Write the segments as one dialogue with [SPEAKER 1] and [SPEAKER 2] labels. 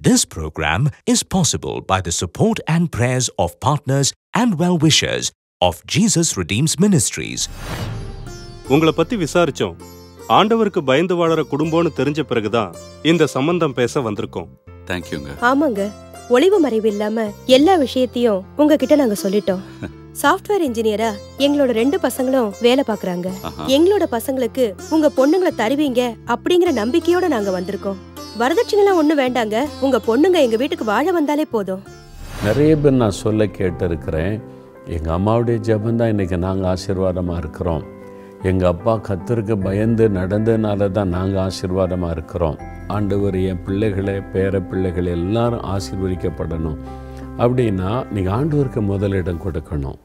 [SPEAKER 1] This program is possible by the support and prayers of partners and well-wishers of Jesus Redeems Ministries.
[SPEAKER 2] உங்களை பத்தி விசாரிச்சோம் ஆண்டவருக்கு பயந்து வாழற குடும்பம்னு தெரிஞ்ச பிறகுதான் இந்த சம்பந்தம் பேச வந்திருக்கோம்
[SPEAKER 3] தேங்க்யூங்க
[SPEAKER 4] ஆமாங்க ஒளிவு மறைவு இல்லாம எல்லா விஷயத்தையும் உங்ககிட்ட நாங்க சொல்லிட்டோம் சாஃப்ட்வேர் இன்ஜினியரா எங்களோட ரெண்டு பசங்களும் வேலை பாக்குறாங்க
[SPEAKER 3] ஆஹா.
[SPEAKER 4] எங்களோட பசங்களுக்கு உங்க பொண்ணுங்களை தருவீங்க அப்படிங்கிற நம்பிக்கையோட நாங்க வந்திருக்கோம் வரதட்சணைலாம் ஒண்ணு வேண்டாங்க உங்க பொண்ணுங்க எங்க வீட்டுக்கு வாழ வந்தாலே போதும்
[SPEAKER 5] நிறைய பேர் நான் சொல்ல கேட்டிருக்கிறேன் எங்கள் அம்மாவுடைய ஜெபந்தான் இன்றைக்கி நாங்கள் ஆசீர்வாதமாக இருக்கிறோம் எங்கள் அப்பா கத்தருக்கு பயந்து நடந்ததுனால தான் நாங்கள் ஆசீர்வாதமாக இருக்கிறோம் ஆண்டவர் என் பிள்ளைகளை பேர பிள்ளைகள் எல்லாரும் ஆசீர்வதிக்கப்படணும் அப்படின்னா நீங்கள் ஆண்டவருக்கு முதலிடம் கொடுக்கணும்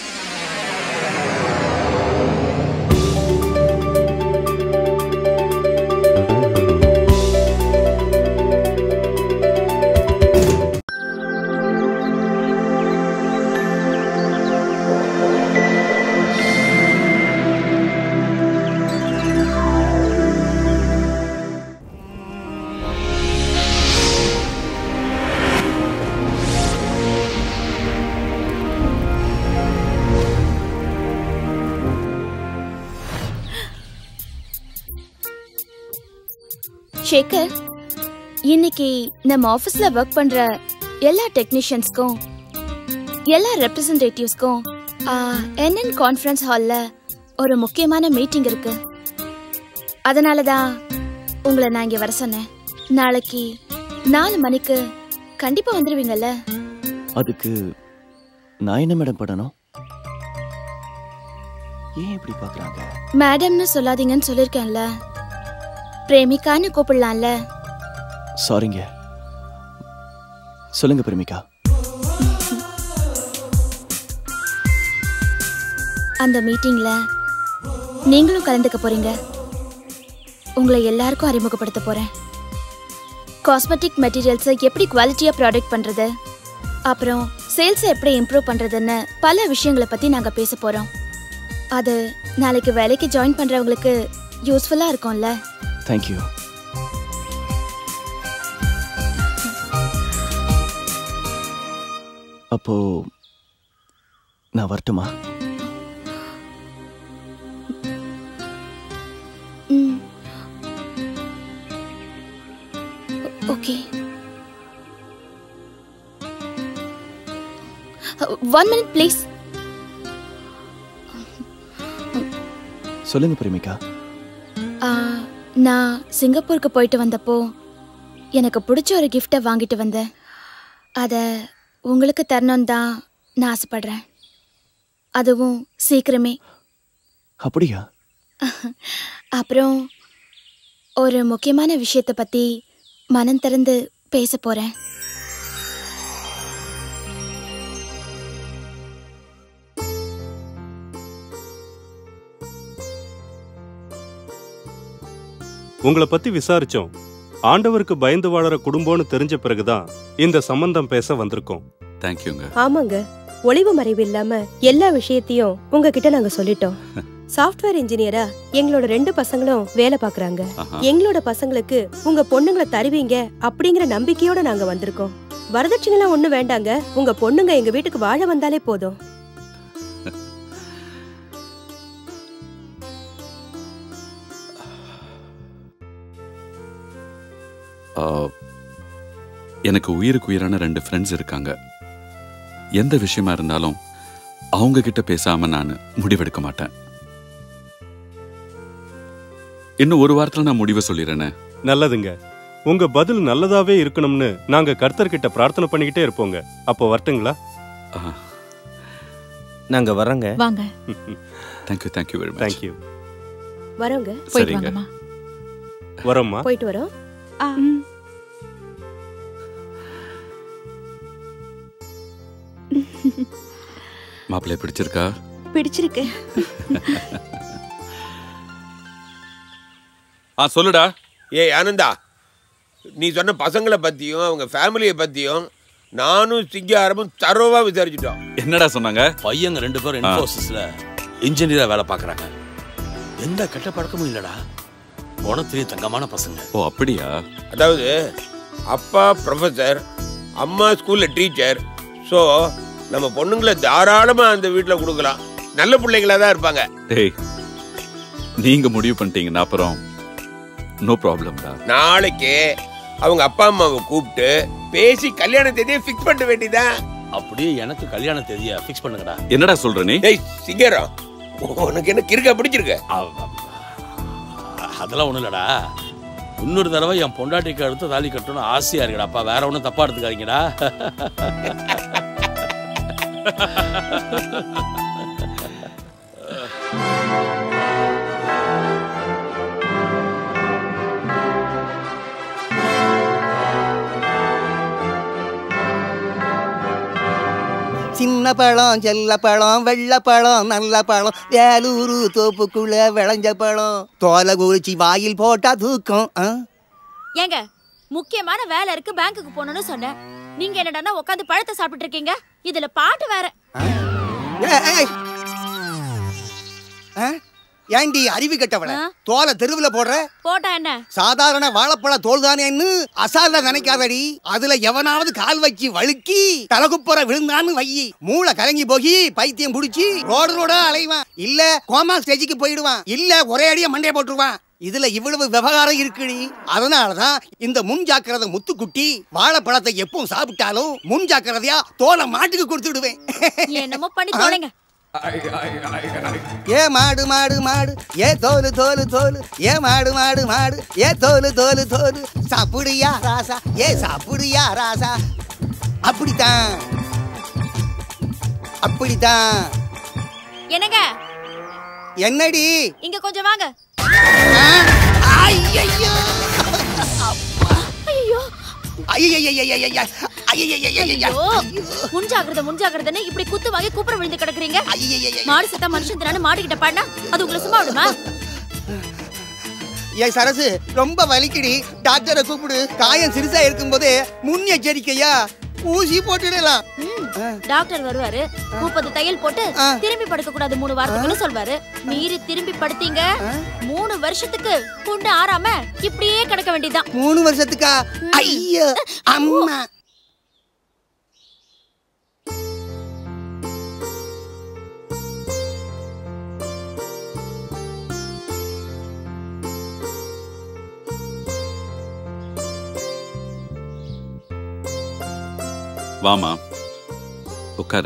[SPEAKER 6] ஷேகர் இன்னைக்கு நம்ம ஆபீஸ்ல ஒர்க் பண்ற எல்லா டெக்னீஷியன்ஸ்க்கும் எல்லா ரெப்ரசன்டேட்டிவ்ஸ்க்கும் என்என் கான்ஃபரன்ஸ் ஹால்ல ஒரு முக்கியமான மீட்டிங் இருக்கு அதனால தான் உங்களை நான் இங்க வர சொன்னேன் நாளைக்கு நாலு மணிக்கு கண்டிப்பா வந்துருவீங்கல்ல
[SPEAKER 7] அதுக்கு நான் என்ன மேடம் பண்ணணும் ஏன் இப்படி பார்க்கறாங்க
[SPEAKER 6] மேடம்னு சொல்லாதீங்கன்னு சொல்லிருக்கேன்ல பிரேமிகான்னு கூப்பிடலாம்ல
[SPEAKER 7] சாரிங்க சொல்லுங்க பிரமிகா
[SPEAKER 6] அந்த மீட்டிங்ல நீங்களும் கலந்துக்க போறீங்க உங்களை எல்லாருக்கும் அறிமுகப்படுத்த போறேன் காஸ்மெட்டிக் மெட்டீரியல்ஸை எப்படி குவாலிட்டியா ப்ராடக்ட் பண்றது அப்புறம் சேல்ஸை எப்படி இம்ப்ரூவ் பண்றதுன்னு பல விஷயங்களை பத்தி நாங்க பேச போறோம் அது நாளைக்கு வேலைக்கு ஜாயின் பண்றவங்களுக்கு யூஸ்ஃபுல்லா இருக்கும்ல
[SPEAKER 7] தேங்க்யூ அப்போ நான் வரட்டுமா
[SPEAKER 6] ம் ஓகே ஒன் மினிட் ப்ளீஸ்
[SPEAKER 7] சொல்லுங்க பிரமிகா
[SPEAKER 6] நான் சிங்கப்பூருக்கு போயிட்டு வந்தப்போ எனக்கு பிடிச்ச ஒரு கிஃப்டை வாங்கிட்டு வந்தேன் அதை உங்களுக்கு தரணும் தான் நான் ஆசைப்படுறேன் அதுவும் சீக்கிரமே
[SPEAKER 7] அப்படியா
[SPEAKER 6] அப்புறம் ஒரு முக்கியமான விஷயத்தை பற்றி மனம் திறந்து பேச போகிறேன்
[SPEAKER 2] உங்களை பத்தி விசாரிச்சோம் ஆண்டவருக்கு பயந்து வாழற குடும்பம்னு தெரிஞ்ச பிறகுதான் இந்த சம்பந்தம் பேச வந்திருக்கோம்
[SPEAKER 3] தேங்க்யூங்க
[SPEAKER 4] ஆமாங்க ஒளிவு மறைவு இல்லாம எல்லா விஷயத்தையும் உங்ககிட்ட நாங்க சொல்லிட்டோம் சாஃப்ட்வேர் இன்ஜினியரா எங்களோட ரெண்டு பசங்களும் வேலை பாக்குறாங்க
[SPEAKER 3] ஆஹா.
[SPEAKER 4] எங்களோட பசங்களுக்கு உங்க பொண்ணுங்களை தருவீங்க அப்படிங்கிற நம்பிக்கையோட நாங்க வந்திருக்கோம் வரதட்சணைலாம் ஒண்ணு வேண்டாங்க உங்க பொண்ணுங்க எங்க வீட்டுக்கு வாழ வந்தாலே போதும்
[SPEAKER 3] ஆ, எனக்கு உயிருக்கு உயிரான ரெண்டு ஃப்ரெண்ட்ஸ் இருக்காங்க எந்த விஷயமா இருந்தாலும் அவங்க கிட்ட பேசாம நான் முடிவெடுக்க மாட்டேன் இன்னும் ஒரு வாரத்துல நான் முடிவை சொல்லிடுறேனே
[SPEAKER 2] நல்லதுங்க உங்க பதில் நல்லதாவே இருக்கணும்னு நாங்க கர்த்தர்கிட்ட பிரார்த்தனை பண்ணிக்கிட்டே இருப்போங்க அப்போ வரட்டுங்களா
[SPEAKER 8] நாங்க வரோங்க
[SPEAKER 9] வாங்க
[SPEAKER 3] thank you thank you very much
[SPEAKER 2] thank you
[SPEAKER 4] வரோங்க
[SPEAKER 9] போயிட்டு
[SPEAKER 3] சரிங்க
[SPEAKER 9] வாங்கம்மா
[SPEAKER 2] வரோம்மா
[SPEAKER 4] போயிட்டு வரோம்
[SPEAKER 3] மாப்பிள்ளை பிடிச்சிருக்கா
[SPEAKER 9] பிடிச்சிருக்கு
[SPEAKER 3] ஆ சொல்லுடா
[SPEAKER 10] ஏய் ஆனந்தா நீ சொன்ன பசங்களை பத்தியும் அவங்க ஃபேமிலியை பத்தியும் நானும் சிங்காரமும் தரோவா விசாரிச்சுட்டோம்
[SPEAKER 3] என்னடா சொன்னாங்க
[SPEAKER 11] பையங்க ரெண்டு பேரும் இன்ஃபோசிஸ்ல இன்ஜினியரா வேலை பார்க்கறாங்க எந்த கெட்ட பழக்கமும் இல்லடா குணத்திலேயே தங்கமான பசங்க
[SPEAKER 3] ஓ அப்படியா
[SPEAKER 10] அதாவது அப்பா ப்ரொஃபஸர் அம்மா ஸ்கூல்ல டீச்சர் ஸோ நம்ம பொண்ணுங்களை தாராளமா அந்த வீட்டில் கொடுக்கலாம் நல்ல பிள்ளைங்களா தான் இருப்பாங்க
[SPEAKER 3] டேய் நீங்க முடிவு பண்ணிட்டீங்கன்னா அப்புறம் நோ ப்ராப்ளம் தான்
[SPEAKER 10] நாளைக்கு அவங்க அப்பா அம்மாவை கூப்பிட்டு பேசி கல்யாண தேதியை ஃபிக்ஸ் பண்ண வேண்டியதான்
[SPEAKER 11] அப்படியே எனக்கு கல்யாண தேதியை ஃபிக்ஸ் பண்ணுங்கடா
[SPEAKER 3] என்னடா சொல்ற நீ
[SPEAKER 10] டேய் சிங்கரம் உனக்கு என்ன கிறுக்கா பிடிச்சிருக்கு
[SPEAKER 11] அவ்- அதெல்லாம் ஒண்ணும் இல்லடா இன்னொரு தடவை என் பொண்டாட்டிக்கு அடுத்து தாலி கட்டணும்னு ஆசையா இருக்குடா அப்பா வேற ஒன்றும் தப்பா எடுத்துக்காதீங்கடா
[SPEAKER 8] சின்ன பழம் செல்ல பழம் வெள்ளை பழம் நல்ல பழம் வேலூரு தோப்புக்குள்ள விளைஞ்ச பழம் தோலை குறிச்சி வாயில் போட்டா தூக்கம் ஆ?
[SPEAKER 6] ஏங்க முக்கியமான வேலை இருக்கு பேங்க்குக்கு போகணும்னு சொன்னேன் நீங்க என்னடான்னா உட்காந்து பழத்தை சாப்பிட்டு இருக்கீங்க இதுல பாட்டு வேற
[SPEAKER 8] ஏய், ஏய். ஆ? ஏண்டி அறிவு கெட்டவள
[SPEAKER 6] ஆ?
[SPEAKER 8] தோலை தெருவுல போடுற
[SPEAKER 6] போட்டா என்ன
[SPEAKER 8] சாதாரண வாழைப்பழ தோல் தானேன்னு அசால்ல நினைக்காதடி அதுல எவனாவது கால் வச்சு வழுக்கி தலகுப்புற விழுந்தான்னு வையி மூளை கலங்கி போகி பைத்தியம் புடிச்சு ரோடு ரோடா அலைவான் இல்ல கோமா ஸ்டேஜுக்கு போயிடுவான் இல்ல ஒரே அடியா மண்டைய போட்டுருவான் இதுல இவ்வளவு விவகாரம் இருக்குடி அதனாலதான் இந்த முன் ஜாக்கிரதை முத்துக்குட்டி வாழைப்பழத்தை எப்பவும் சாப்பிட்டாலும் முன் ஜாக்கிரதையா தோலை மாட்டுக்கு கொடுத்துடுவேன்
[SPEAKER 6] என்னமோ பண்ணி தொலைங்க
[SPEAKER 8] ஏ மாடு மாடு மாடு ஏ தோலு தோலு தோலு ஏ மாடு மாடு மாடு ஏ தோலு தோலு தோலு சாப்பிடுயா ராசா ஏ சாப்பிடுயா ராசா அப்படித்தான் அப்படித்தான்
[SPEAKER 6] என்னங்க
[SPEAKER 8] என்னடி
[SPEAKER 6] இங்க கொஞ்சம் வாங்க
[SPEAKER 8] ஆ? ஐயையோ!
[SPEAKER 6] ஐயோ
[SPEAKER 8] ஐயையையையையைய! ஐயையையையைய!
[SPEAKER 6] ஐயோ முன்ஜாகிரதை முன்ஜாகிரதைன்னு இப்படி குத்து வாங்கி கூப்பிட விழுந்து கிடக்குறீங்க
[SPEAKER 8] ஐயையையைய!
[SPEAKER 6] மாடு செத்தா மனுஷன் தினான்னு மாட்டுக்கிட்ட பாடினா அது உங்களை சும்மா விடுமா
[SPEAKER 8] ஏய் சரசு ரொம்ப வலிக்குடி டாக்டரை கூப்பிடு காயம் சிறுசா இருக்கும்போதே முன் எச்சரிக்கையா ஊசி போட்டுடலாம்
[SPEAKER 6] ம், டாக்டர் வருவாரு முப்பது தையல் போட்டு
[SPEAKER 8] ஆ.
[SPEAKER 6] திரும்பி படுக்க கூடாது மூணு வாரத்துக்குன்னு சொல்வாரு மீறி திரும்பி படுத்தீங்க மூணு வருஷத்துக்கு புண்ணு ஆறாம இப்படியே கிடக்க வேண்டியதுதான்
[SPEAKER 8] மூணு வருஷத்துக்கா ஐயோ அம்மா
[SPEAKER 3] வாமா உட்காரு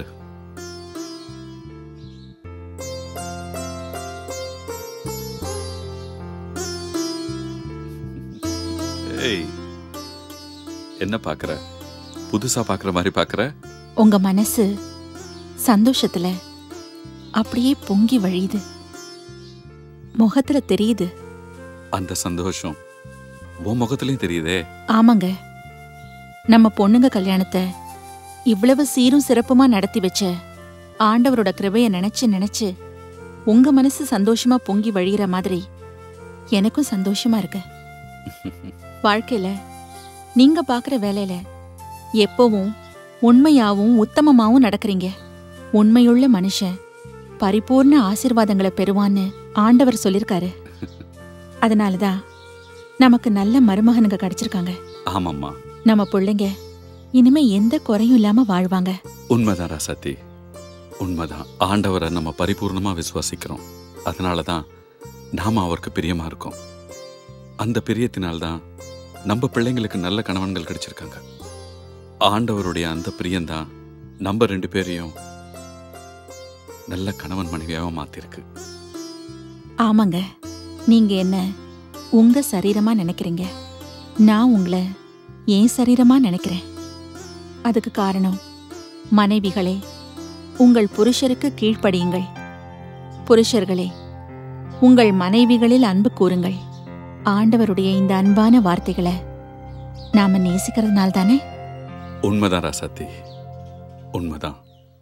[SPEAKER 3] ஏய் என்ன பாக்குற புதுசா பாக்குற மாதிரி பாக்குற
[SPEAKER 9] உங்க மனசு சந்தோஷத்துல அப்படியே பொங்கி வழியுது முகத்துல தெரியுது
[SPEAKER 3] அந்த சந்தோஷம் உன் முகத்துலயும் தெரியுதே
[SPEAKER 9] ஆமாங்க நம்ம பொண்ணுங்க கல்யாணத்தை இவ்வளவு சீரும் சிறப்புமா நடத்தி வச்ச ஆண்டவரோட கிருபைய நினைச்சு நினைச்சு உங்க மனசு சந்தோஷமா பொங்கி வழியிற மாதிரி எனக்கும் சந்தோஷமா இருக்கு வாழ்க்கையில நீங்க பாக்குற வேலையில எப்பவும் உண்மையாவும் உத்தமமாவும் நடக்கறீங்க உண்மையுள்ள மனுஷன் பரிபூர்ண ஆசீர்வாதங்களை பெறுவான்னு ஆண்டவர் சொல்லிருக்காரு அதனாலதான் நமக்கு நல்ல மருமகனுங்க கிடைச்சிருக்காங்க
[SPEAKER 3] ஆமாம்மா
[SPEAKER 9] நம்ம பிள்ளைங்க இனிமே எந்த குறையும் இல்லாம வாழ்வாங்க
[SPEAKER 3] உண்மைதான் ராசாத்தி உண்மைதான் ஆண்டவரை நம்ம பரிபூர்ணமா விசுவாசிக்கிறோம் அதனால தான் நாம அவருக்கு பிரியமா இருக்கோம் அந்த பிரியத்தினால்தான் நம்ம பிள்ளைங்களுக்கு நல்ல கணவன்கள் கிடைச்சிருக்காங்க ஆண்டவருடைய அந்த பிரியம்தான் நம்ம ரெண்டு பேரையும் நல்ல கணவன் மனைவியாக மாத்திருக்கு
[SPEAKER 9] ஆமாங்க நீங்க என்ன உங்க சரீரமா நினைக்கிறீங்க நான் உங்களை என் சரீரமா நினைக்கிறேன் அதுக்கு காரணம் மனைவிகளே உங்கள் புருஷருக்கு கீழ்ப்படியுங்கள் புருஷர்களே உங்கள் மனைவிகளில் அன்பு கூறுங்கள் ஆண்டவருடைய இந்த அன்பான வார்த்தைகளை நாம நேசிக்கிறதுனால தானே
[SPEAKER 3] உண்மைதான் ராசாத்தி உண்மைதான்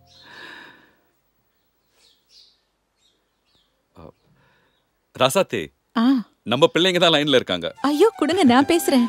[SPEAKER 3] அ, ராசாத்தி
[SPEAKER 9] ஆ
[SPEAKER 3] நம்ம பிள்ளைங்க தான் லைன்ல இருக்காங்க
[SPEAKER 9] ஐயோ கொடுங்க நான் பேசுறேன்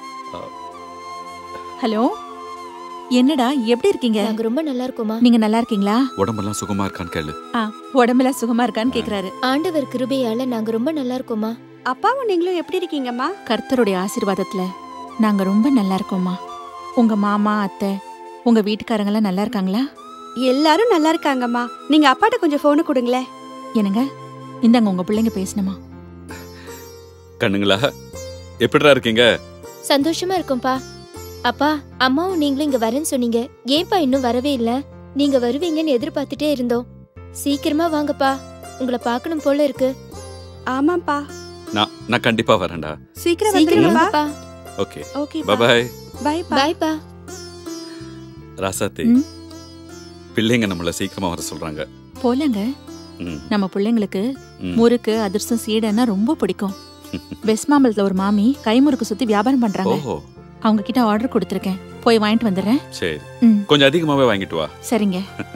[SPEAKER 9] ஹலோ என்னடா எப்படி இருக்கீங்க
[SPEAKER 6] நாங்க ரொம்ப நல்லா இருக்கோமா
[SPEAKER 9] நீங்க நல்லா இருக்கீங்களா
[SPEAKER 3] உடம்பெல்லாம் சுகமா இருக்கான்னு கேளு
[SPEAKER 9] ஆ உடம்புல சுகமா இருக்கான்னு கேக்குறாரு
[SPEAKER 6] ஆண்டவர் கிருபையால நாங்க ரொம்ப நல்லா இருக்கோமா
[SPEAKER 12] அப்பாவும் நீங்களும் எப்படி இருக்கீங்கம்மா
[SPEAKER 9] கர்த்தருடைய ஆசீர்வாதத்துல நாங்க ரொம்ப நல்லா இருக்கோம்மா உங்க மாமா அத்தை உங்க வீட்டுக்காரங்களாம் நல்லா இருக்காங்களா
[SPEAKER 12] எல்லாரும் நல்லா இருக்காங்கம்மா நீங்க அப்பாட்ட கொஞ்சம் போனை கொடுங்களேன்
[SPEAKER 9] என்னங்க இந்தாங்க உங்க பிள்ளைங்க பேசணுமா
[SPEAKER 3] கண்ணுங்களா எப்படிடா இருக்கீங்க
[SPEAKER 13] சந்தோஷமா இருக்கும்பா அப்பா அம்மாவும் நீங்களும் இங்க வரேன்னு சொன்னீங்க ஏன்பா இன்னும் வரவே இல்ல நீங்க வருவீங்கன்னு எதிர்பார்த்துட்டே இருந்தோம் சீக்கிரமா வாங்கப்பா உங்களை பார்க்கணும் போல இருக்கு
[SPEAKER 12] ஆமாப்பா
[SPEAKER 3] நான் நான் கண்டிப்பா வரேன்டா
[SPEAKER 12] சீக்கிரம்
[SPEAKER 13] சீக்கிரம்
[SPEAKER 12] வந்துருங்கப்பா
[SPEAKER 13] வாங்கப்பா
[SPEAKER 3] ஓகே
[SPEAKER 12] ஓகே
[SPEAKER 3] பாய்
[SPEAKER 12] பை
[SPEAKER 13] பாய்ப்பா
[SPEAKER 3] ராசாத்தி
[SPEAKER 9] ம்.
[SPEAKER 3] பிள்ளைங்க நம்மள சீக்கிரமா வர சொல்றாங்க
[SPEAKER 9] போலங்க
[SPEAKER 3] ம்.
[SPEAKER 9] நம்ம பிள்ளைங்களுக்கு
[SPEAKER 3] ம்.
[SPEAKER 9] முறுக்கு அதிர்ஷ்டம் சீடைன்னா ரொம்ப பிடிக்கும் வெஸ்ட் மாம்பலத்துல ஒரு மாமி கைமுறுக்கு சுத்தி வியாபாரம் பண்றாங்க
[SPEAKER 3] ஓஹோ
[SPEAKER 9] அவங்க கிட்ட ஆர்டர் கொடுத்துருக்கேன் போய் வாங்கிட்டு வந்துடுறேன்
[SPEAKER 3] சரி
[SPEAKER 9] ம்.
[SPEAKER 3] கொஞ்சம் அதிகமாவே வாங்கிட்டு வா
[SPEAKER 9] சரிங்க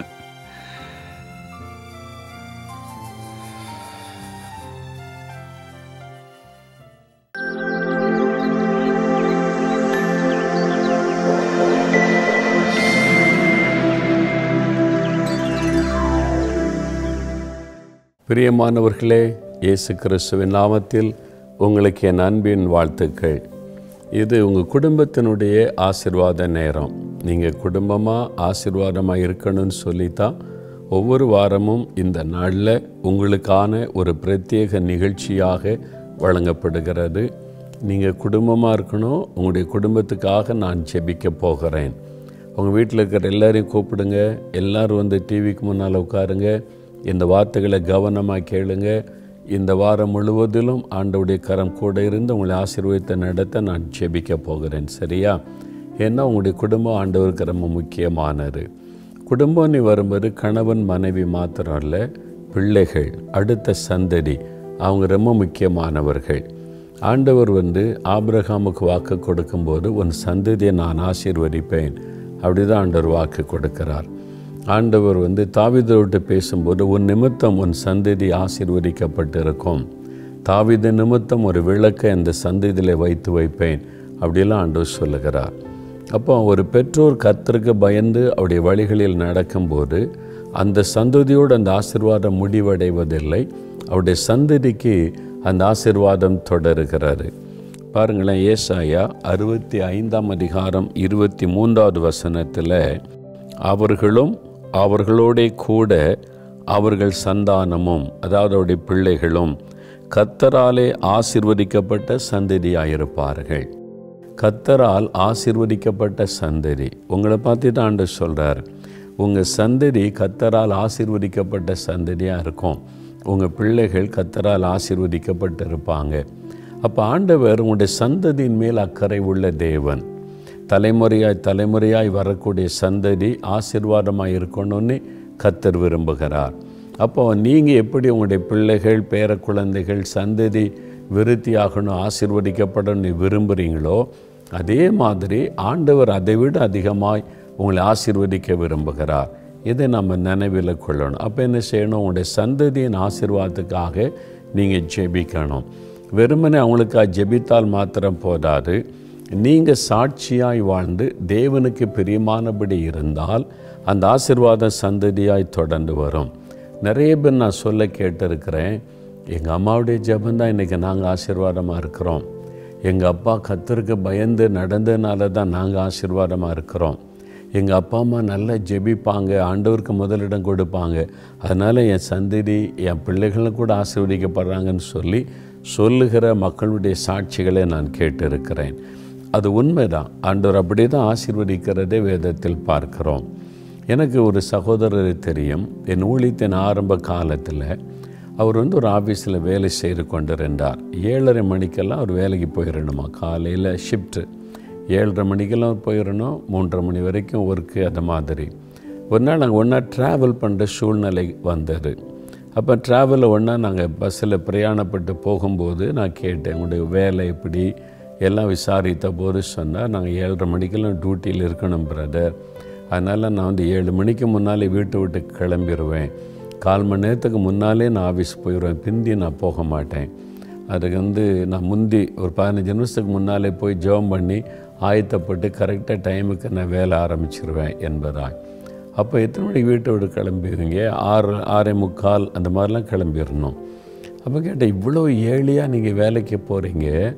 [SPEAKER 5] பிரியமானவர்களே இயேசு கிறிஸ்துவின் நாமத்தில் உங்களுக்கு என் அன்பின் வாழ்த்துக்கள் இது உங்கள் குடும்பத்தினுடைய ஆசிர்வாத நேரம் நீங்கள் குடும்பமாக ஆசிர்வாதமாக இருக்கணும்னு சொல்லித்தான் ஒவ்வொரு வாரமும் இந்த நாளில் உங்களுக்கான ஒரு பிரத்யேக நிகழ்ச்சியாக வழங்கப்படுகிறது நீங்கள் குடும்பமாக இருக்கணும் உங்களுடைய குடும்பத்துக்காக நான் ஜெபிக்க போகிறேன் உங்கள் வீட்டில் இருக்கிற எல்லாரையும் கூப்பிடுங்க எல்லாரும் வந்து டிவிக்கு முன்னால் உட்காருங்க இந்த வார்த்தைகளை கவனமாக கேளுங்க இந்த வாரம் முழுவதிலும் ஆண்டவுடைய கரம் கூட இருந்து உங்களை ஆசீர்வதித்த நடத்த நான் ஜெபிக்க போகிறேன் சரியா ஏன்னா உங்களுடைய குடும்பம் ஆண்டவருக்கு ரொம்ப முக்கியமானது குடும்பம்னு வரும்போது கணவன் மனைவி மாத்திரம் இல்லை பிள்ளைகள் அடுத்த சந்ததி அவங்க ரொம்ப முக்கியமானவர்கள் ஆண்டவர் வந்து ஆபிரகாமுக்கு வாக்கு கொடுக்கும்போது உன் சந்ததியை நான் ஆசீர்வதிப்பேன் அப்படிதான் ஆண்டவர் வாக்கு கொடுக்கிறார் ஆண்டவர் வந்து தாவிதோட்டு பேசும்போது உன் நிமித்தம் உன் சந்ததி ஆசீர்வதிக்கப்பட்டிருக்கும் தாவித நிமித்தம் ஒரு விளக்கை அந்த சந்ததியில் வைத்து வைப்பேன் அப்படிலாம் ஆண்டவர் சொல்லுகிறார் அப்போ ஒரு பெற்றோர் கர்த்தருக்கு பயந்து அவருடைய வழிகளில் நடக்கும்போது அந்த சந்ததியோடு அந்த ஆசீர்வாதம் முடிவடைவதில்லை அவருடைய சந்ததிக்கு அந்த ஆசீர்வாதம் தொடருகிறது பாருங்களேன் ஏசாயா அறுபத்தி ஐந்தாம் அதிகாரம் இருபத்தி மூன்றாவது வசனத்தில் அவர்களும் அவர்களோடே கூட அவர்கள் சந்தானமும் அதாவது அவருடைய பிள்ளைகளும் கத்தராலே ஆசிர்வதிக்கப்பட்ட சந்ததியாயிருப்பார்கள் கத்தரால் ஆசிர்வதிக்கப்பட்ட சந்ததி உங்களை பார்த்து தான் ஆண்டு சொல்கிறார் உங்கள் சந்ததி கத்தரால் ஆசிர்வதிக்கப்பட்ட சந்ததியாக இருக்கும் உங்கள் பிள்ளைகள் கத்தரால் ஆசிர்வதிக்கப்பட்டு இருப்பாங்க அப்போ ஆண்டவர் உங்களுடைய சந்ததியின் மேல் அக்கறை உள்ள தேவன் தலைமுறையாய் தலைமுறையாய் வரக்கூடிய சந்ததி ஆசீர்வாதமாக இருக்கணும்னு கத்தர் விரும்புகிறார் அப்போ நீங்கள் எப்படி உங்களுடைய பிள்ளைகள் பேர குழந்தைகள் சந்ததி விருத்தியாகணும் ஆசீர்வதிக்கப்படணும்னு விரும்புகிறீங்களோ அதே மாதிரி ஆண்டவர் அதை விட அதிகமாய் உங்களை ஆசீர்வதிக்க விரும்புகிறார் இதை நம்ம நினைவில் கொள்ளணும் அப்போ என்ன செய்யணும் உங்களுடைய சந்ததியின் ஆசீர்வாதத்துக்காக நீங்கள் ஜெபிக்கணும் வெறுமனே அவங்களுக்காக ஜெபித்தால் மாத்திரம் போதாது நீங்கள் சாட்சியாய் வாழ்ந்து தேவனுக்கு பிரியமானபடி இருந்தால் அந்த ஆசிர்வாத சந்ததியாய் தொடர்ந்து வரும் நிறைய பேர் நான் சொல்ல கேட்டிருக்கிறேன் எங்கள் அம்மாவுடைய ஜெபந்தான் இன்றைக்கி நாங்கள் ஆசீர்வாதமாக இருக்கிறோம் எங்கள் அப்பா கத்தருக்கு பயந்து நடந்ததுனால தான் நாங்கள் ஆசீர்வாதமாக இருக்கிறோம் எங்கள் அப்பா அம்மா நல்லா ஜெபிப்பாங்க ஆண்டவருக்கு முதலிடம் கொடுப்பாங்க அதனால் என் சந்ததி என் பிள்ளைகளும் கூட ஆசீர்வதிக்கப்படுறாங்கன்னு சொல்லி சொல்லுகிற மக்களுடைய சாட்சிகளை நான் கேட்டிருக்கிறேன் அது உண்மைதான் ஆண்டவர் அப்படி தான் ஆசீர்வதிக்கிறதே வேதத்தில் பார்க்கிறோம் எனக்கு ஒரு சகோதரர் தெரியும் என் ஊழியத்தின் ஆரம்ப காலத்தில் அவர் வந்து ஒரு ஆஃபீஸில் வேலை செய்து கொண்டிருந்தார் ஏழரை மணிக்கெல்லாம் அவர் வேலைக்கு போயிடணுமா காலையில் ஷிஃப்ட்டு ஏழரை மணிக்கெல்லாம் போயிடணும் மூன்றரை மணி வரைக்கும் ஒர்க்கு அது மாதிரி ஒரு நாள் நாங்கள் ஒன்றா ட்ராவல் பண்ணுற சூழ்நிலை வந்தது அப்போ ட்ராவலில் ஒன்றா நாங்கள் பஸ்ஸில் பிரயாணப்பட்டு போகும்போது நான் கேட்டேன் உங்களுடைய வேலை எப்படி எல்லாம் விசாரித்த போது சொன்னார் நாங்கள் ஏழரை மணிக்கெல்லாம் டியூட்டியில் இருக்கணும் பிரதர் அதனால் நான் வந்து ஏழு மணிக்கு முன்னாலே வீட்டை விட்டு கிளம்பிடுவேன் கால் மணி நேரத்துக்கு முன்னாலே நான் ஆஃபீஸ் போயிடுவேன் பிந்தி நான் போக மாட்டேன் அதுக்கு வந்து நான் முந்தி ஒரு பதினஞ்சு நிமிஷத்துக்கு முன்னாலே போய் ஜெபம் பண்ணி ஆயத்தப்பட்டு கரெக்டாக டைமுக்கு நான் வேலை ஆரம்பிச்சிருவேன் என்பதாய் அப்போ எத்தனை மணிக்கு வீட்டை விட்டு கிளம்பிடுவீங்க ஆறு ஆறே முக்கால் அந்த மாதிரிலாம் கிளம்பிடணும் அப்போ கேட்டேன் இவ்வளோ ஏழியாக நீங்கள் வேலைக்கு போகிறீங்க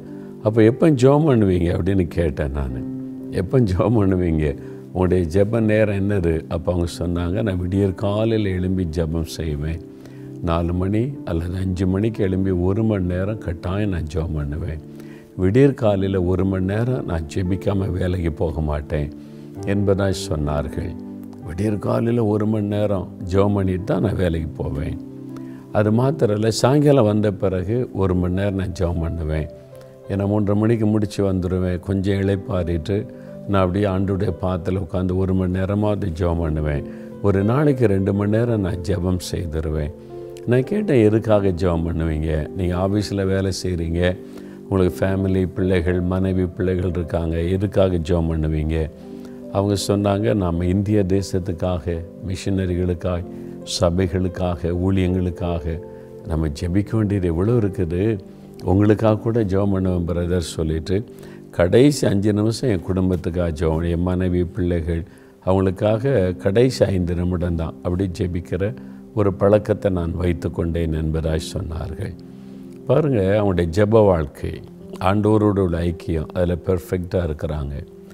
[SPEAKER 5] அப்போ எப்போ ஜெபம் பண்ணுவீங்க அப்படின்னு கேட்டேன் நான் எப்போ ஜெபம் பண்ணுவீங்க உங்களுடைய ஜெப நேரம் என்னது அப்போ அவங்க சொன்னாங்க நான் விடியற் காலையில் எழும்பி ஜெபம் செய்வேன் நாலு மணி அல்லது அஞ்சு மணிக்கு எழும்பி ஒரு மணி நேரம் கட்டாயம் நான் ஜெபம் பண்ணுவேன் விடியற் காலையில் ஒரு மணி நேரம் நான் ஜெபிக்காமல் வேலைக்கு போக மாட்டேன் என்பதாய் சொன்னார்கள் விடியற் காலையில் ஒரு மணி நேரம் ஜெபம் பண்ணிட்டு தான் நான் வேலைக்கு போவேன் அது மாத்திரம் இல்லை சாயங்காலம் வந்த பிறகு ஒரு மணி நேரம் நான் ஜெபம் பண்ணுவேன் ஏன்னா மூன்றரை மணிக்கு முடித்து வந்துடுவேன் கொஞ்சம் இளைப்பாறிட்டு நான் அப்படியே ஆண்டுடைய பாத்தில் உட்காந்து ஒரு மணி நேரமாவது ஜெபம் பண்ணுவேன் ஒரு நாளைக்கு ரெண்டு மணி நேரம் நான் ஜெபம் செய்திருவேன் நான் கேட்டேன் எதுக்காக ஜெபம் பண்ணுவீங்க நீங்கள் ஆஃபீஸில் வேலை செய்கிறீங்க உங்களுக்கு ஃபேமிலி பிள்ளைகள் மனைவி பிள்ளைகள் இருக்காங்க எதுக்காக ஜெபம் பண்ணுவீங்க அவங்க சொன்னாங்க நாம் இந்திய தேசத்துக்காக மிஷினரிகளுக்காக சபைகளுக்காக ஊழியங்களுக்காக நம்ம ஜெபிக்க வேண்டியது எவ்வளோ இருக்குது உங்களுக்காக கூட ஜெபம் பண்ணுவேன் பிரதர் சொல்லிட்டு கடைசி அஞ்சு நிமிஷம் என் குடும்பத்துக்காக ஜெபம் என் மனைவி பிள்ளைகள் அவங்களுக்காக கடைசி ஐந்து நிமிடம் தான் அப்படி ஜெபிக்கிற ஒரு பழக்கத்தை நான் வைத்து கொண்டேன் என்பதாய் சொன்னார்கள் பாருங்கள் அவங்களுடைய ஜெப வாழ்க்கை ஆண்டோரோட உள்ள ஐக்கியம் அதில் பெர்ஃபெக்டாக இருக்கிறாங்க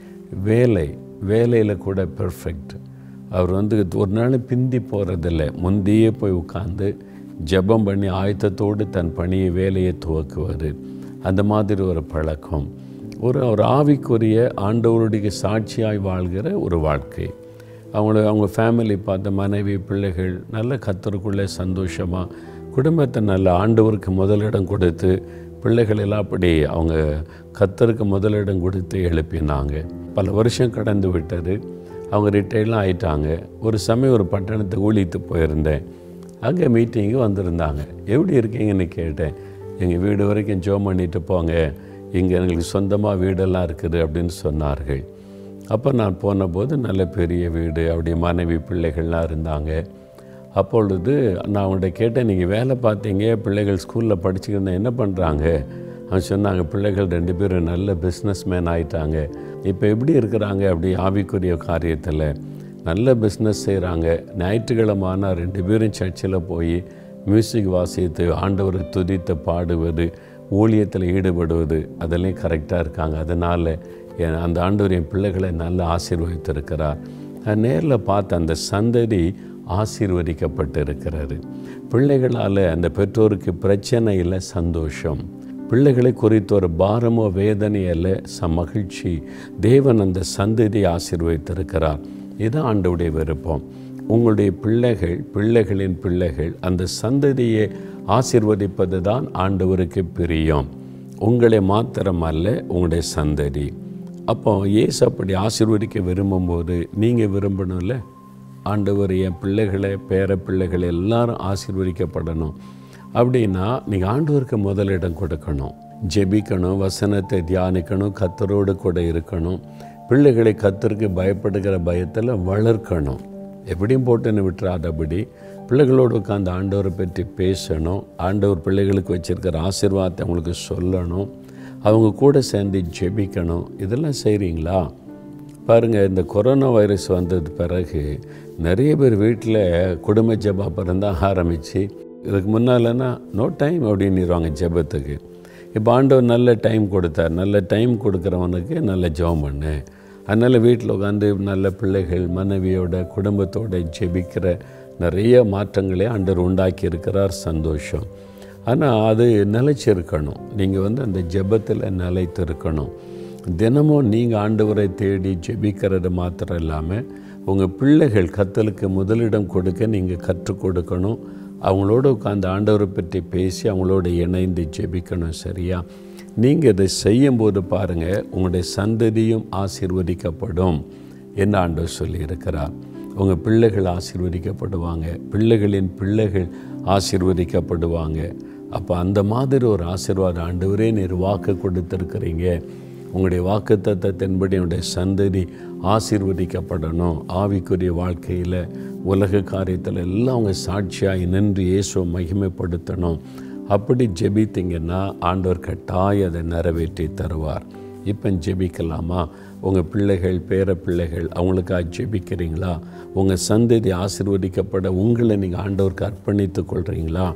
[SPEAKER 5] வேலை வேலையில் கூட பெர்ஃபெக்ட் அவர் வந்து ஒரு நாள் பிந்தி போகிறதில்ல முந்தையே போய் உட்காந்து ஜெபம் பண்ணி ஆயத்தத்தோடு தன் பணியை வேலையை துவக்குவார் அந்த மாதிரி ஒரு பழக்கம் ஒரு ஒரு ஆவிக்குரிய ஆண்டவருடைய சாட்சியாய் வாழ்கிற ஒரு வாழ்க்கை அவங்கள அவங்க ஃபேமிலி பார்த்த மனைவி பிள்ளைகள் நல்ல கத்தருக்குள்ளே சந்தோஷமாக குடும்பத்தை நல்ல ஆண்டவருக்கு முதலிடம் கொடுத்து பிள்ளைகள் எல்லாம் அப்படி அவங்க கத்தருக்கு முதலிடம் கொடுத்து எழுப்பினாங்க பல வருஷம் கடந்து விட்டது அவங்க ரிட்டையர்லாம் ஆயிட்டாங்க ஒரு சமயம் ஒரு பட்டணத்துக்கு ஊழித்து போயிருந்தேன் அங்கே மீட்டிங்கு வந்திருந்தாங்க எப்படி இருக்கீங்கன்னு கேட்டேன் எங்கள் வீடு வரைக்கும் ஜோ பண்ணிட்டு போங்க இங்கே எங்களுக்கு சொந்தமாக வீடெல்லாம் இருக்குது அப்படின்னு சொன்னார்கள் அப்போ நான் போன போது நல்ல பெரிய வீடு அப்படியே மனைவி பிள்ளைகள்லாம் இருந்தாங்க அப்பொழுது நான் அவங்கள்ட்ட கேட்டேன் நீங்கள் வேலை பார்த்தீங்க பிள்ளைகள் ஸ்கூலில் படிச்சுக்கிருந்தா என்ன பண்ணுறாங்க அவன் சொன்னாங்க பிள்ளைகள் ரெண்டு பேரும் நல்ல பிஸ்னஸ் மேன் ஆயிட்டாங்க இப்போ எப்படி இருக்கிறாங்க அப்படி ஆவிக்குரிய காரியத்தில் நல்ல பிஸ்னஸ் செய்கிறாங்க ஞாயிற்றுக்கிழமை ஆனால் ரெண்டு பேரும் சர்ச்சில் போய் மியூசிக் வாசித்து ஆண்டவரை துதித்து பாடுவது ஊழியத்தில் ஈடுபடுவது அதெல்லாம் கரெக்டாக இருக்காங்க அதனால் என் அந்த ஆண்டவர் என் பிள்ளைகளை நல்லா ஆசீர்வதித்திருக்கிறார் நான் நேரில் பார்த்த அந்த சந்ததி ஆசீர்வதிக்கப்பட்டு இருக்கிறாரு பிள்ளைகளால் அந்த பெற்றோருக்கு பிரச்சனை இல்லை சந்தோஷம் பிள்ளைகளை குறித்த ஒரு பாரமோ வேதனை அல்ல ச மகிழ்ச்சி தேவன் அந்த சந்ததியை ஆசீர்வதித்திருக்கிறார் இது ஆண்டவுடைய விருப்பம் உங்களுடைய பிள்ளைகள் பிள்ளைகளின் பிள்ளைகள் அந்த சந்ததியை ஆசிர்வதிப்பது தான் ஆண்டவருக்கு பிரியம் உங்களை மாத்திரம் அல்ல உங்களுடைய சந்ததி அப்போ ஏசு அப்படி ஆசீர்வதிக்க விரும்பும்போது நீங்கள் விரும்பணும்ல ஆண்டவர் என் பிள்ளைகளை பேர பிள்ளைகளை எல்லாரும் ஆசீர்வதிக்கப்படணும் அப்படின்னா நீங்கள் ஆண்டவருக்கு முதலிடம் கொடுக்கணும் ஜெபிக்கணும் வசனத்தை தியானிக்கணும் கத்தரோடு கூட இருக்கணும் பிள்ளைகளை கத்தருக்கு பயப்படுகிற பயத்தில் வளர்க்கணும் எப்படியும் போட்டுன்னு விட்டுறாதபடி பிள்ளைகளோடு உட்காந்து ஆண்டவரை பற்றி பேசணும் ஆண்டவர் பிள்ளைகளுக்கு வச்சுருக்கிற ஆசீர்வாதத்தை அவங்களுக்கு சொல்லணும் அவங்க கூட சேர்ந்து ஜெபிக்கணும் இதெல்லாம் செய்கிறீங்களா பாருங்கள் இந்த கொரோனா வைரஸ் வந்தது பிறகு நிறைய பேர் வீட்டில் குடும்ப ஜெபம் அப்புறம் தான் ஆரம்பித்து இதுக்கு முன்னாலன்னா நோ டைம் அப்படின்னுருவாங்க ஜெபத்துக்கு இப்போ ஆண்டவர் நல்ல டைம் கொடுத்தார் நல்ல டைம் கொடுக்குறவனுக்கு நல்ல ஜெபம் பண்ணு அதனால் வீட்டில் உட்காந்து நல்ல பிள்ளைகள் மனைவியோட குடும்பத்தோட ஜெபிக்கிற நிறைய மாற்றங்களை ஆண்டவர் உண்டாக்கி இருக்கிறார் சந்தோஷம் ஆனால் அது நிலைச்சிருக்கணும் நீங்கள் வந்து அந்த ஜெபத்தில் நிலைத்து இருக்கணும் தினமும் நீங்கள் ஆண்டவரை தேடி ஜெபிக்கிறது மாத்திரம் இல்லாமல் உங்கள் பிள்ளைகள் கத்தலுக்கு முதலிடம் கொடுக்க நீங்கள் கற்றுக் கொடுக்கணும் அவங்களோட உட்காந்து ஆண்டவரை பற்றி பேசி அவங்களோட இணைந்து ஜெபிக்கணும் சரியா நீங்கள் இதை செய்யும்போது பாருங்கள் உங்களுடைய சந்ததியும் ஆசீர்வதிக்கப்படும் என்று ஆண்டவர் சொல்லியிருக்கிறார் உங்கள் பிள்ளைகள் ஆசீர்வதிக்கப்படுவாங்க பிள்ளைகளின் பிள்ளைகள் ஆசீர்வதிக்கப்படுவாங்க அப்போ அந்த மாதிரி ஒரு ஆசீர்வாதம் ஆண்டவரே நீர் வாக்கு கொடுத்துருக்கிறீங்க உங்களுடைய வாக்கு தத்தத்தின்படி உங்களுடைய சந்ததி ஆசீர்வதிக்கப்படணும் ஆவிக்குரிய வாழ்க்கையில் உலக காரியத்தில் எல்லாம் அவங்க சாட்சியாக நின்று இயேசுவை மகிமைப்படுத்தணும் அப்படி ஜெபித்தீங்கன்னா ஆண்டவர் கட்டாய அதை நிறைவேற்றி தருவார் இப்போ ஜெபிக்கலாமா உங்கள் பிள்ளைகள் பேர பிள்ளைகள் அவங்களுக்காக ஜெபிக்கிறீங்களா உங்கள் சந்ததி ஆசீர்வதிக்கப்பட உங்களை நீங்கள் ஆண்டவருக்கு அர்ப்பணித்து கொள்கிறீங்களா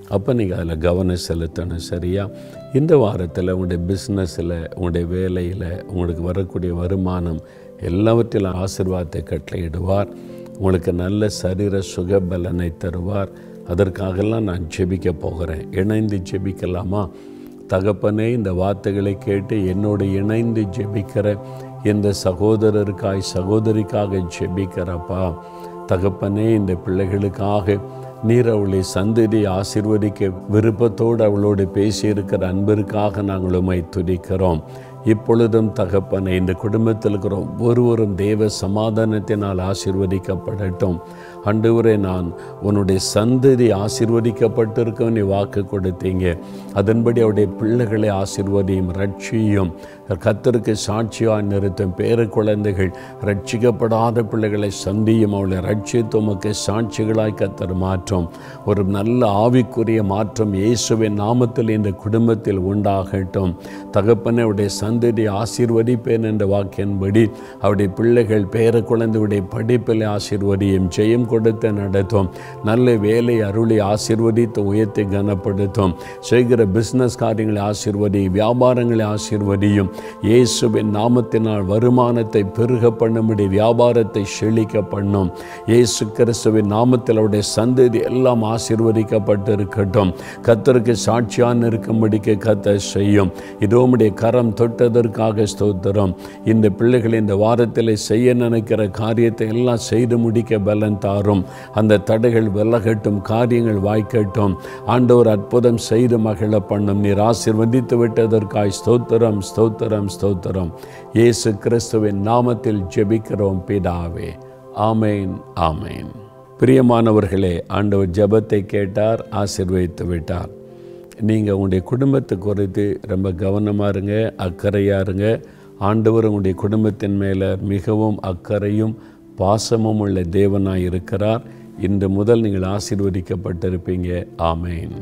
[SPEAKER 5] அப்போ நீங்கள் அதில் கவனம் செலுத்தணும் சரியா இந்த வாரத்தில் உங்களுடைய பிஸ்னஸில் உங்களுடைய வேலையில் உங்களுக்கு வரக்கூடிய வருமானம் எல்லாவற்றிலும் ஆசீர்வாதத்தை கட்டளையிடுவார் உங்களுக்கு நல்ல சரீர சுகபலனை தருவார் அதற்காகலாம் நான் ஜெபிக்க போகிறேன் இணைந்து ஜெபிக்கலாமா தகப்பனே இந்த வார்த்தைகளை கேட்டு என்னோடு இணைந்து ஜெபிக்கிற இந்த சகோதரருக்காய் சகோதரிக்காக ஜெபிக்கிறப்பா தகப்பனே இந்த பிள்ளைகளுக்காக நீர் அவளை சந்ததி ஆசிர்வதிக்க விருப்பத்தோடு அவளோடு பேசியிருக்கிற அன்பிற்காக நாங்கள் உமை துதிக்கிறோம் இப்பொழுதும் தகப்பனை இந்த குடும்பத்தில் இருக்கிற ஒவ்வொருவரும் தேவ சமாதானத்தினால் ஆசிர்வதிக்கப்படட்டும் அன்றுவரே நான் உன்னுடைய சந்ததி ஆசிர்வதிக்கப்பட்டிருக்கும் நீ வாக்கு கொடுத்தீங்க அதன்படி அவருடைய பிள்ளைகளை ஆசிர்வதியும் ரட்சியும் கத்தருக்கு சாட்சியாய் நிறுத்தும் பேர குழந்தைகள் ரட்சிக்கப்படாத பிள்ளைகளை சந்தியும் அவளை ரட்சித்து உமக்கு சாட்சிகளாய் கத்தர் மாற்றும் ஒரு நல்ல ஆவிக்குரிய மாற்றம் இயேசுவின் நாமத்தில் இந்த குடும்பத்தில் உண்டாகட்டும் தகப்பனை அவருடைய சந்ததி ஆசீர்வதிப்பேன் என்ற வாக்கின்படி அவருடைய பிள்ளைகள் பேர குழந்தையுடைய படிப்பில் ஆசீர்வதியும் ஜெயம் கொடுத்து நடத்தும் நல்ல வேலை அருளை ஆசீர்வதித்து உயர்த்தி கனப்படுத்தும் செய்கிற பிஸ்னஸ் காரியங்களை ஆசீர்வதி வியாபாரங்களை ஆசீர்வதியும் இயேசுவின் நாமத்தினால் வருமானத்தை பெருக பண்ணும்படி வியாபாரத்தை செழிக்க பண்ணும் இயேசு கிறிஸ்துவின் நாமத்தில் அவருடைய சந்ததி எல்லாம் ஆசீர்வதிக்கப்பட்டு இருக்கட்டும் கத்தருக்கு சாட்சியான் இருக்கும்படிக்கு கத்த செய்யும் இதோமுடைய கரம் தொட்டதற்காக ஸ்தோத்திரம் இந்த பிள்ளைகள் இந்த வாரத்தில் செய்ய நினைக்கிற காரியத்தை எல்லாம் செய்து முடிக்க பலன் தாரும் அந்த தடைகள் விலகட்டும் காரியங்கள் வாய்க்கட்டும் ஆண்டவர் அற்புதம் செய்து மகிழ பண்ணும் நீர் ஆசீர்வதித்து விட்டதற்காய் ஸ்தோத்திரம் ஸ்தோத்திரம் ஸ்தோத்திரம் இயேசு கிறிஸ்துவின் நாமத்தில் ஜெபிக்கிறோம் பிதாவே ஆமேன் ஆமேன் பிரியமானவர்களே ஆண்டவர் ஜெபத்தை கேட்டார் ஆசீர்வதித்து விட்டார் நீங்கள் உங்களுடைய குடும்பத்தை குறித்து ரொம்ப கவனமாக இருங்க அக்கறையாக இருங்க ஆண்டவர் உங்களுடைய குடும்பத்தின் மேலே மிகவும் அக்கறையும் பாசமும் உள்ள தேவனாய் இருக்கிறார் இன்று முதல் நீங்கள் ஆசீர்வதிக்கப்பட்டிருப்பீங்க ஆமேன்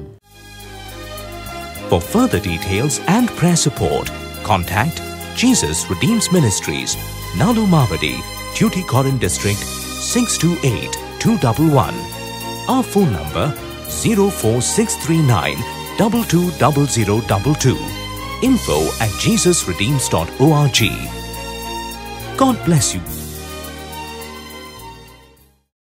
[SPEAKER 1] For further details and prayer support, contact Jesus Redeems Ministries, Nalu Mavadi, Tuticorin District, 628-211. Our phone number 04639 220022. Info at jesusredeems.org. God bless you.